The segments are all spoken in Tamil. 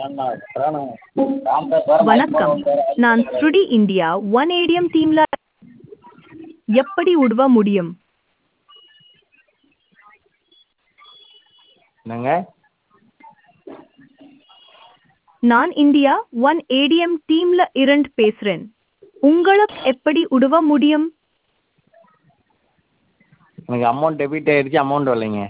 வணக்கம் நான் ஸ்ருடி இந்தியா ஒன் ஏடிஎம் டீம்ல எப்படி உதவ முடியும் என்னங்க நான் இந்தியா ஒன் ஏடிஎம் டீம்ல இருந்து பேசுறேன் உங்களுக்கு எப்படி உதவ முடியும் எனக்கு அமௌண்ட் டெபிட் ஆயிடுச்சு அமௌண்ட் வரலைங்க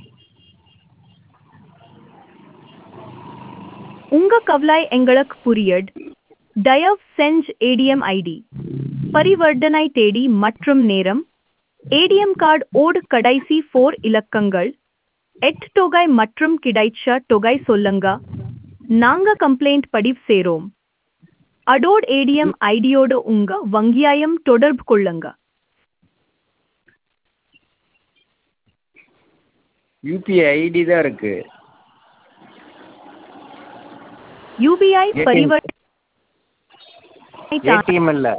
உங்க கவலை எங்களுக்கு புரியட் தயவு செஞ்சு ஏடிஎம் ஐடி பரிவர்த்தனை தேதி மற்றும் நேரம் ஏடிஎம் கார்டு ஓடு கடைசி ஃபோர் இலக்கங்கள் எட் தொகை மற்றும் கிடைச்ச தொகை சொல்லுங்க நாங்க கம்ப்ளைண்ட் பதிவு செய்றோம் அடோட் ஏடிஎம் ஐடியோட உங்க வங்கியாயம் தொடர்பு கொள்ளுங்க யூபிஐ ஐடி தான் இருக்கு யூபிஐ ATM பரிவர்த்தனை ஏடிஎம் இல்லை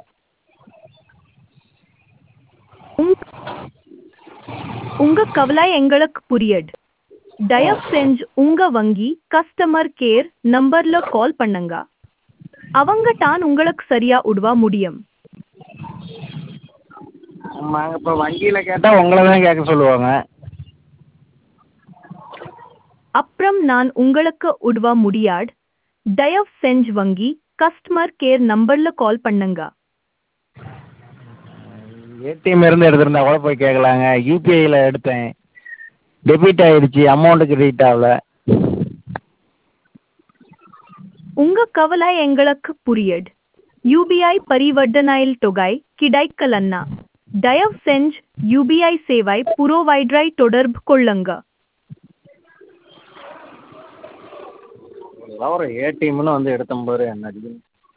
உங்க- உங்க கவலை எங்களுக்கு புரியட் தயவு செஞ்சு உங்க வங்கி கஸ்டமர் கேர் நம்பர்ல கால் பண்ணுங்க அவங்க தான் உங்களுக்கு சரியா உதவ முடியும் நாங்கள் இப்போ வங்கியில் கேட்டால் உங்களை தான் கேட்க சொல்லுவாங்க அப்புறம் நான் உங்களுக்கு உதவ முடியாட் தயவு செஞ்சு வங்கி கஸ்டமர் கேர் நம்பர்ல கால் பண்ணுங்க ஏடிஎம் இருந்து எடுத்திருந்தா கூட போய் கேட்கலாங்க யூபிஐயில் எடுத்தேன் டெபிட் ஆயிடுச்சு அமௌண்ட் கிரெடிட் ஆகல உங்க கவலை எங்களுக்கு புரியட் யூபிஐ பரிவர்த்தனையில் தொகை கிடைக்கலன்னா தயவு செஞ்சு யூபிஐ சேவை புரோவைடரை தொடர்பு கொள்ளுங்க ஏதாவது ஒரு ஏடிஎம்னு வந்து எடுத்தேன் பாரு என்ன அடிக்குது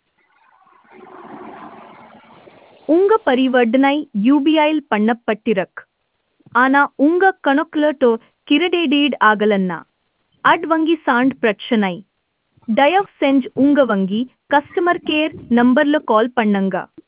உங்க பரிவர்த்தனை யூபிஐயில் பண்ணப்பட்டிருக்கு ஆனா உங்க கணக்குல டோ கிரெடிட் ஆகலன்னா அட் வங்கி சாண்ட் பிரச்சனை தயவு செஞ்சு உங்க வங்கி கஸ்டமர் கேர் நம்பர்ல கால் பண்ணுங்க